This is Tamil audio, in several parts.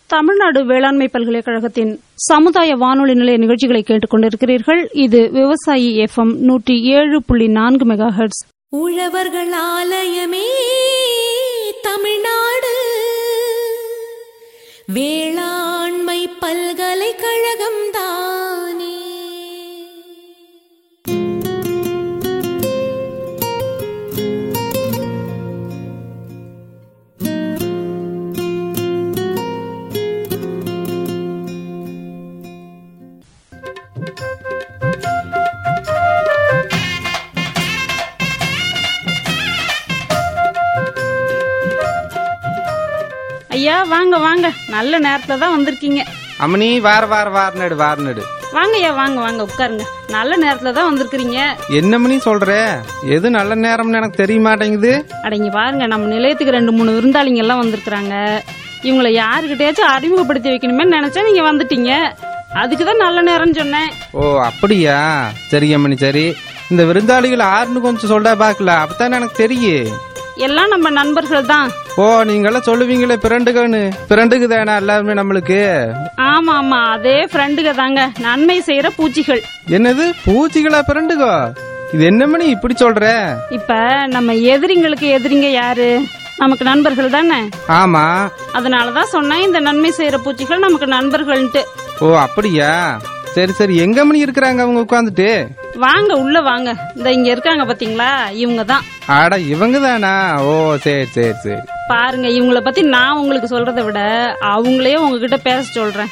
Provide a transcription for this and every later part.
தமிழ்நாடு வேளாண்மை பல்கலைக்கழகத்தின் சமுதாய வானொலி நிலைய நிகழ்ச்சிகளை கேட்டுக் கொண்டிருக்கிறீர்கள் இது விவசாயி எஃப்எம் நூற்றி ஏழு புள்ளி நான்கு மெகா ஹெர்ட்ஸ் உழவர்கள் ஆலயமே தமிழ்நாடு வேளாண்மை பல்கலைக்கழகம் தானே ஐயா வாங்க வாங்க நல்ல நேரத்துல தான் வந்திருக்கீங்க அம்மனி வார வார வாரநடு வாரநடு வாங்க ஐயா வாங்க வாங்க உட்காருங்க நல்ல நேரத்துல தான் வந்திருக்கிறீங்க என்ன மணி சொல்ற எது நல்ல நேரம்னு எனக்கு தெரிய மாட்டேங்குது அடங்கி பாருங்க நம்ம நிலையத்துக்கு ரெண்டு மூணு விருந்தாளிங்க எல்லாம் வந்திருக்கிறாங்க இவங்களை யாருக்கிட்டயாச்சும் அறிமுகப்படுத்தி வைக்கணுமே நினைச்சா நீங்க வந்துட்டீங்க அதுக்கு தான் நல்ல நேரம்னு சொன்னேன் ஓ அப்படியா சரி அம்மனி சரி இந்த விருந்தாளிகள் ஆறுன்னு கொஞ்சம் சொல்ல பார்க்கல அப்பதானே எனக்கு தெரியும் எல்லாம் நம்ம நண்பர்கள் தான் ஓ நீங்கெல்லாம் சொல்லுவீங்களே பிறண்டுகன்னு பிறண்டுக்கு தானே எல்லாருமே நம்மளுக்கு ஆமா ஆமா அதே ஃப்ரெண்டுக தாங்க நன்மை செய்யற பூச்சிகள் என்னது பூச்சிகளா பிறண்டுகோ இது என்ன மணி இப்படி சொல்ற இப்ப நம்ம எதிரிங்களுக்கு எதிரிங்க யாரு நமக்கு நண்பர்கள் தானே ஆமா அதனாலதான் சொன்னேன் இந்த நன்மை செய்யற பூச்சிகள் நமக்கு நண்பர்கள்ட்டு ஓ அப்படியா சரி சரி எங்க மணி இருக்கிறாங்க அவங்க உட்காந்துட்டு வாங்க உள்ள வாங்க இந்த இங்க இருக்காங்க பாத்தீங்களா இவங்க தான் ஆட இவங்க தானா ஓ சரி சரி சரி பாருங்க இவங்கள பத்தி நான் உங்களுக்கு சொல்றதை விட அவங்களே உங்ககிட்ட பேச சொல்றேன்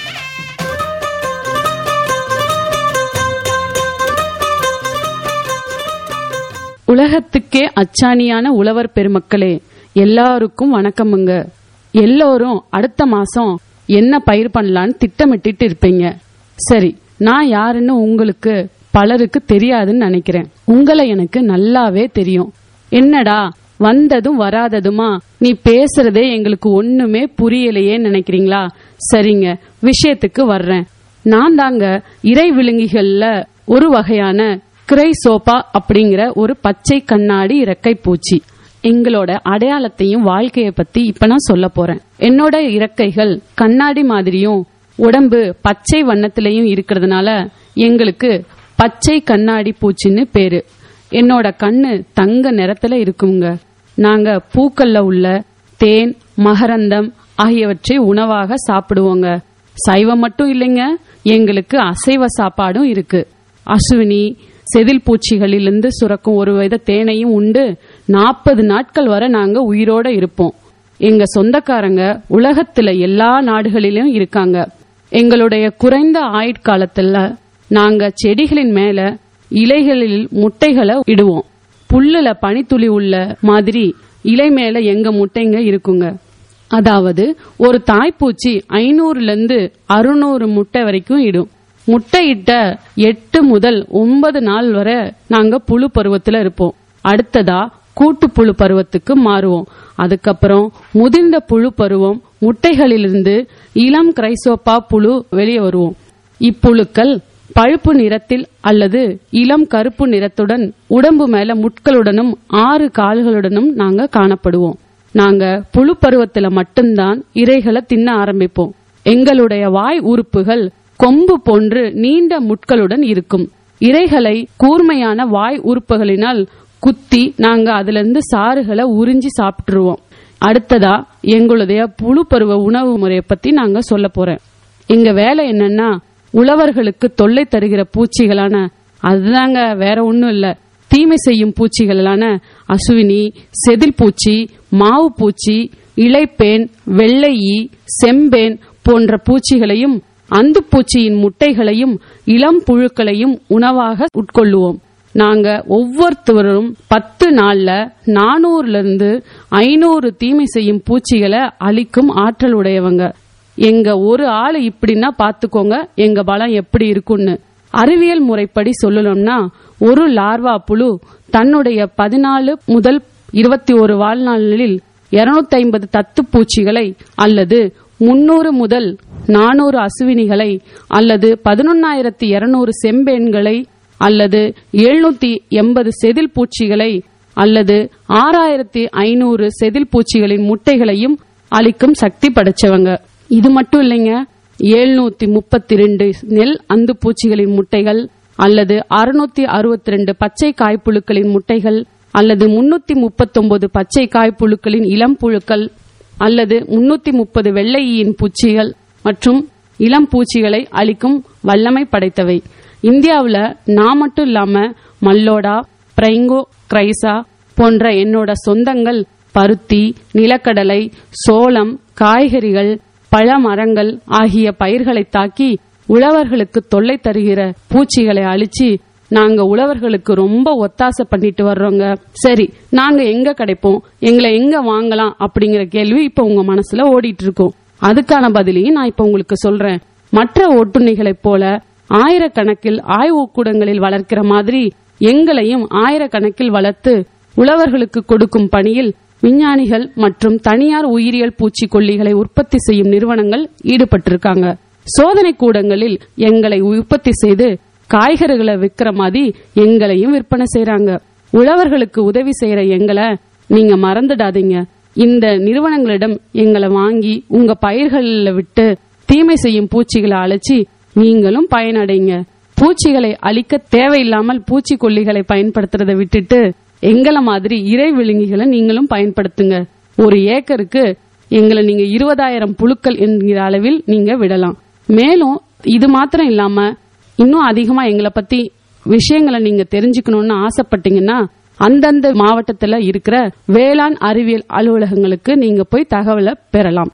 உலகத்துக்கே அச்சாணியான உழவர் பெருமக்களே எல்லாருக்கும் வணக்கமுங்க எல்லோரும் அடுத்த மாசம் என்ன பயிர் பண்ணலான்னு திட்டமிட்டுட்டு இருப்பீங்க சரி நான் யாருன்னு உங்களுக்கு பலருக்கு தெரியாதுன்னு நினைக்கிறேன் உங்களை எனக்கு நல்லாவே தெரியும் என்னடா வந்ததும் வராததுமா நீ பேசுறதே எங்களுக்கு ஒண்ணுமே புரியலையே நினைக்கிறீங்களா சரிங்க விஷயத்துக்கு வர்றேன் நான் தாங்க இறை விழுங்கிகள்ல ஒரு வகையான கிரைசோபா அப்படிங்கிற ஒரு பச்சை கண்ணாடி இறக்கை பூச்சி எங்களோட அடையாளத்தையும் வாழ்க்கைய பத்தி இப்ப நான் சொல்ல போறேன் என்னோட இறக்கைகள் கண்ணாடி மாதிரியும் உடம்பு பச்சை வண்ணத்திலையும் இருக்கிறதுனால எங்களுக்கு பச்சை கண்ணாடி பூச்சின்னு பேரு என்னோட கண்ணு தங்க நிறத்துல இருக்குங்க நாங்க பூக்கள்ல உள்ள தேன் மகரந்தம் ஆகியவற்றை உணவாக சாப்பிடுவோங்க சைவம் மட்டும் இல்லைங்க எங்களுக்கு அசைவ சாப்பாடும் இருக்கு அசுவினி செதில் பூச்சிகளிலிருந்து சுரக்கும் ஒரு வித தேனையும் உண்டு நாற்பது நாட்கள் வரை நாங்க உயிரோட இருப்போம் எங்க சொந்தக்காரங்க உலகத்துல எல்லா நாடுகளிலும் இருக்காங்க எங்களுடைய குறைந்த ஆயுட்காலத்துல நாங்க செடிகளின் மேல இலைகளில் முட்டைகளை இடுவோம் புல்லுல பனித்துளி உள்ள மாதிரி இலை மேல எங்க முட்டைங்க இருக்குங்க அதாவது ஒரு தாய்ப்பூச்சி ஐநூறுல இருந்து அறுநூறு முட்டை வரைக்கும் இடும் முட்டையிட்ட எட்டு முதல் ஒன்பது நாள் வரை நாங்க புழு பருவத்துல இருப்போம் அடுத்ததா கூட்டு புழு பருவத்துக்கு மாறுவோம் அதுக்கப்புறம் முதிர்ந்த புழு பருவம் முட்டைகளிலிருந்து இளம் கிரைசோப்பா புழு வெளியே வருவோம் இப்புழுக்கள் பழுப்பு நிறத்தில் அல்லது இளம் கருப்பு நிறத்துடன் உடம்பு மேல முட்களுடனும் ஆறு கால்களுடனும் நாங்க காணப்படுவோம் நாங்க புழு பருவத்துல மட்டும்தான் இரைகளை தின்ன ஆரம்பிப்போம் எங்களுடைய வாய் உறுப்புகள் கொம்பு போன்று நீண்ட முட்களுடன் இருக்கும் இரைகளை கூர்மையான வாய் உறுப்புகளினால் குத்தி நாங்க அதுல இருந்து சாறுகளை உறிஞ்சி சாப்பிட்டுருவோம் அடுத்ததா எங்களுடைய புழு பருவ உணவு முறையை பத்தி நாங்க சொல்ல போறேன் எங்க வேலை என்னன்னா உழவர்களுக்கு தொல்லை தருகிற பூச்சிகளான அதுதாங்க வேற ஒண்ணும் இல்ல தீமை செய்யும் பூச்சிகளான அசுவினி செதில் பூச்சி மாவு பூச்சி இலைப்பேன் வெள்ளை ஈ செம்பேன் போன்ற பூச்சிகளையும் அந்து பூச்சியின் முட்டைகளையும் இளம் புழுக்களையும் உணவாக உட்கொள்ளுவோம் நாங்க ஒவ்வொருத்தவரும் பத்து நாள்ல நானூறுல இருந்து ஐநூறு தீமை செய்யும் பூச்சிகளை அழிக்கும் ஆற்றல் உடையவங்க எங்க ஒரு ஆளு இப்படின்னா பாத்துக்கோங்க எங்க பலம் எப்படி இருக்கும்னு அறிவியல் முறைப்படி சொல்லணும்னா ஒரு லார்வா புழு தன்னுடைய பதினாலு முதல் இருபத்தி ஒரு வாழ்நாளில் இருநூத்தி ஐம்பது தத்து பூச்சிகளை அல்லது முன்னூறு முதல் நானூறு அசுவினிகளை அல்லது பதினொன்னாயிரத்தி இருநூறு செம்பேன்களை அல்லது எழுநூத்தி எண்பது செதில் பூச்சிகளை அல்லது ஆறாயிரத்தி ஐநூறு செதில் பூச்சிகளின் முட்டைகளையும் அளிக்கும் சக்தி படைச்சவங்க இது மட்டும் இல்லைங்க எழுநூத்தி முப்பத்தி ரெண்டு நெல் அந்து பூச்சிகளின் முட்டைகள் அல்லது அறுநூத்தி அறுபத்தி ரெண்டு பச்சை காய்ப்புழுக்களின் முட்டைகள் அல்லது முன்னூத்தி முப்பத்தொன்பது பச்சை காய்ப்புழுக்களின் இளம் புழுக்கள் அல்லது முன்னூத்தி முப்பது வெள்ளையின் பூச்சிகள் மற்றும் இளம் பூச்சிகளை அழிக்கும் வல்லமை படைத்தவை இந்தியாவுல நான் மட்டும் இல்லாம மல்லோடா பிரைங்கோ கிரைசா போன்ற என்னோட சொந்தங்கள் பருத்தி நிலக்கடலை சோளம் காய்கறிகள் பழ மரங்கள் ஆகிய பயிர்களை தாக்கி உழவர்களுக்கு தொல்லை தருகிற பூச்சிகளை அழிச்சு நாங்க உழவர்களுக்கு ரொம்ப ஒத்தாசை பண்ணிட்டு வர்றோங்க சரி நாங்க எங்க கிடைப்போம் எங்களை எங்க வாங்கலாம் அப்படிங்கிற கேள்வி இப்ப உங்க மனசுல ஓடிட்டு இருக்கும் அதுக்கான பதிலையும் நான் இப்ப உங்களுக்கு சொல்றேன் மற்ற ஒட்டுண்ணிகளைப் போல ஆயிரக்கணக்கில் ஆய்வுக்கூடங்களில் வளர்க்கிற மாதிரி எங்களையும் ஆயிரக்கணக்கில் வளர்த்து உழவர்களுக்கு கொடுக்கும் பணியில் விஞ்ஞானிகள் மற்றும் தனியார் உயிரியல் பூச்சிக்கொல்லிகளை உற்பத்தி செய்யும் நிறுவனங்கள் ஈடுபட்டிருக்காங்க சோதனை கூடங்களில் எங்களை உற்பத்தி செய்து காய்கறிகளை விற்கிற மாதிரி எங்களையும் விற்பனை செய்றாங்க உழவர்களுக்கு உதவி செய்யற எங்களை நீங்க மறந்துடாதீங்க இந்த நிறுவனங்களிடம் எங்களை வாங்கி உங்க பயிர்களில் விட்டு தீமை செய்யும் பூச்சிகளை அழைச்சி நீங்களும் பயனடைங்க பூச்சிகளை அழிக்க தேவையில்லாமல் பூச்சிக்கொல்லிகளை பயன்படுத்துறதை விட்டுட்டு எங்கள மாதிரி இறை விழுங்கிகளை நீங்களும் பயன்படுத்துங்க ஒரு ஏக்கருக்கு எங்களை நீங்க இருபதாயிரம் புழுக்கள் என்கிற அளவில் நீங்க விடலாம் மேலும் இது மாத்திரம் இல்லாம இன்னும் அதிகமா எங்களை பத்தி விஷயங்களை நீங்க தெரிஞ்சுக்கணும்னு ஆசைப்பட்டீங்கன்னா அந்தந்த மாவட்டத்துல இருக்கிற வேளாண் அறிவியல் அலுவலகங்களுக்கு நீங்க போய் தகவலை பெறலாம்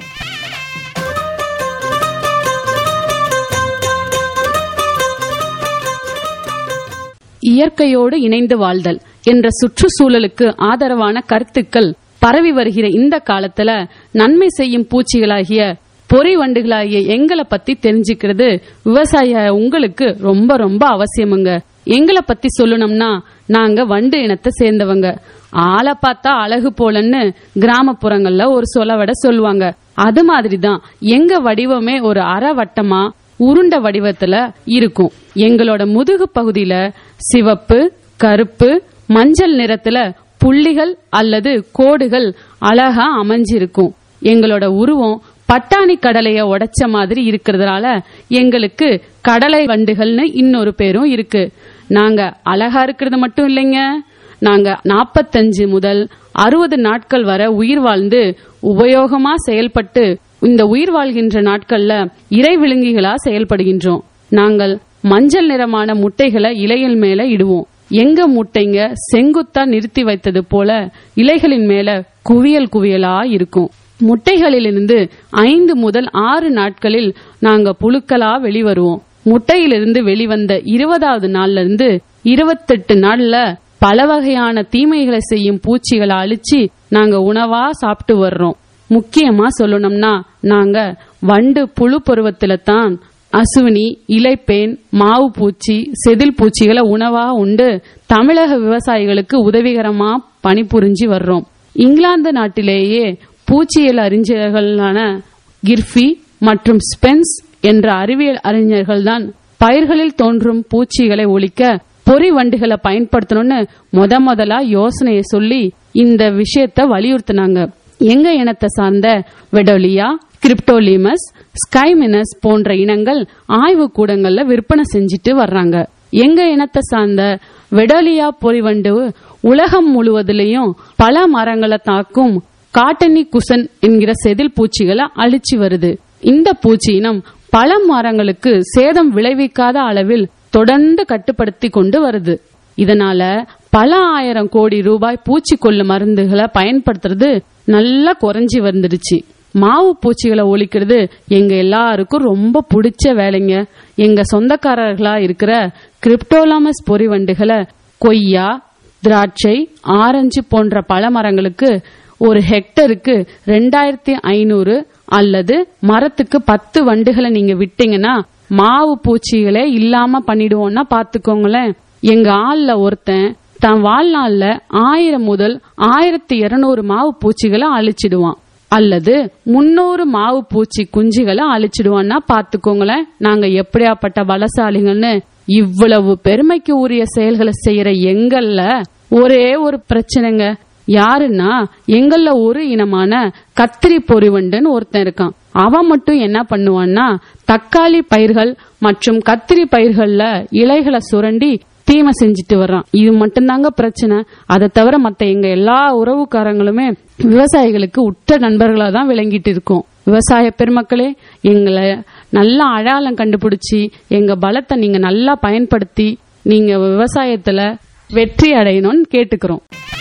இயற்கையோடு இணைந்து வாழ்தல் என்ற சுற்றுச்சூழலுக்கு ஆதரவான கருத்துக்கள் பரவி வருகிற இந்த காலத்துல நன்மை செய்யும் பூச்சிகளாகிய பொறி வண்டுகளாகிய எங்களை பத்தி தெரிஞ்சுக்கிறது விவசாய உங்களுக்கு ரொம்ப ரொம்ப அவசியமுங்க எங்களை பத்தி சொல்லணும்னா நாங்க வண்டு இனத்தை சேர்ந்தவங்க ஆளை பார்த்தா அழகு போலன்னு கிராமப்புறங்கள்ல ஒரு சொலவட சொல்லுவாங்க அது மாதிரிதான் எங்க வடிவமே ஒரு அரை வட்டமா உருண்ட வடிவத்துல இருக்கும் எங்களோட முதுகு பகுதியில சிவப்பு கருப்பு மஞ்சள் நிறத்துல புள்ளிகள் அல்லது கோடுகள் அழகா அமைஞ்சிருக்கும் எங்களோட உருவம் பட்டாணி கடலைய உடைச்ச மாதிரி இருக்கிறதுனால எங்களுக்கு கடலை வண்டுகள்னு இன்னொரு பேரும் இருக்கு நாங்க அழகா இருக்கிறது மட்டும் இல்லைங்க நாங்க நாற்பத்தஞ்சு முதல் அறுபது நாட்கள் வரை உயிர் வாழ்ந்து உபயோகமா செயல்பட்டு இந்த உயிர் வாழ்கின்ற நாட்கள்ல இறை விழுங்கிகளா செயல்படுகின்றோம் நாங்கள் மஞ்சள் நிறமான முட்டைகளை இலையில் மேல இடுவோம் எங்க முட்டைங்க செங்குத்தா நிறுத்தி வைத்தது போல இலைகளின் மேல குவியல் குவியலா இருக்கும் முட்டைகளிலிருந்து ஐந்து முதல் ஆறு நாட்களில் நாங்க புழுக்களா வெளிவருவோம் முட்டையிலிருந்து வெளிவந்த இருபதாவது நாள்ல இருந்து இருபத்தெட்டு நாள்ல பல வகையான தீமைகளை செய்யும் பூச்சிகளை அழிச்சு நாங்க உணவா சாப்பிட்டு வர்றோம் முக்கியமா சொல்லணும்னா நாங்க வண்டு புழு பருவத்துல தான் அசுவினி இலைப்பேன் மாவு பூச்சி செதில் பூச்சிகளை உணவா உண்டு தமிழக விவசாயிகளுக்கு உதவிகரமா பணிபுரிஞ்சு வர்றோம் இங்கிலாந்து நாட்டிலேயே பூச்சியல் அறிஞர்களான கிர்ஃபி மற்றும் ஸ்பென்ஸ் என்ற அறிவியல் அறிஞர்கள்தான் பயிர்களில் தோன்றும் பூச்சிகளை ஒழிக்க பொறி வண்டுகளை பயன்படுத்தணும்னு முத முதலா யோசனையை சொல்லி இந்த விஷயத்த வலியுறுத்தினாங்க எங்க இனத்தை சார்ந்த வெடோலியா கிரிப்டோலிமஸ் ஸ்கைமினஸ் போன்ற இனங்கள் ஆய்வு கூடங்கள்ல விற்பனை செஞ்சுட்டு வர்றாங்க எங்க இனத்தை சார்ந்த வெடோலியா பொறிவண்டு உலகம் முழுவதிலையும் பல மரங்களை தாக்கும் காட்டனி குசன் என்கிற செதில் பூச்சிகளை அழிச்சு வருது இந்த பூச்சி இனம் பல மரங்களுக்கு சேதம் விளைவிக்காத அளவில் தொடர்ந்து கட்டுப்படுத்தி கொண்டு வருது இதனால பல ஆயிரம் கோடி ரூபாய் பூச்சிக்கொல்லு மருந்துகளை பயன்படுத்துறது நல்லா குறைஞ்சி வந்துடுச்சு மாவு பூச்சிகளை ஒழிக்கிறது எங்க எல்லாருக்கும் ரொம்ப பிடிச்ச வேலைங்க எங்க சொந்தக்காரர்களா இருக்கிற கிரிப்டோலாமஸ் பொறிவண்டுகளை கொய்யா திராட்சை ஆரஞ்சு போன்ற பழ மரங்களுக்கு ஒரு ஹெக்டருக்கு ரெண்டாயிரத்தி ஐநூறு அல்லது மரத்துக்கு பத்து வண்டுகளை நீங்க விட்டீங்கன்னா மாவு பூச்சிகளே இல்லாம பண்ணிடுவோம்னா பாத்துக்கோங்களேன் எங்க ஆள்ல ஒருத்தன் தன் வாழ்நாள்ல ஆயிரம் முதல் ஆயிரத்தி இருநூறு மாவு பூச்சிகளை அழிச்சிடுவான் அல்லது முன்னூறு மாவு பூச்சி குஞ்சுகளை அழிச்சிடுவான்னா பாத்துக்கோங்களேன் நாங்க எப்படியாப்பட்ட பலசாலிகள்னு இவ்வளவு பெருமைக்கு உரிய செயல்களை செய்யற எங்கள்ல ஒரே ஒரு பிரச்சனைங்க யாருன்னா எங்கள்ல ஒரு இனமான கத்திரி பொறிவண்டுன்னு ஒருத்தன் இருக்கான் அவன் மட்டும் என்ன பண்ணுவான்னா தக்காளி பயிர்கள் மற்றும் கத்திரி பயிர்கள்ல இலைகளை சுரண்டி தீமை செஞ்சுட்டு வர்றான் இது மட்டும்தாங்க பிரச்சனை அதை தவிர மத்த எங்க எல்லா உறவுக்காரங்களுமே விவசாயிகளுக்கு உற்ற நண்பர்களா தான் விளங்கிட்டு இருக்கோம் விவசாய பெருமக்களே எங்களை நல்லா அடையாளம் கண்டுபிடிச்சி எங்க பலத்தை நீங்க நல்லா பயன்படுத்தி நீங்க விவசாயத்துல வெற்றி அடையணும்னு கேட்டுக்கிறோம்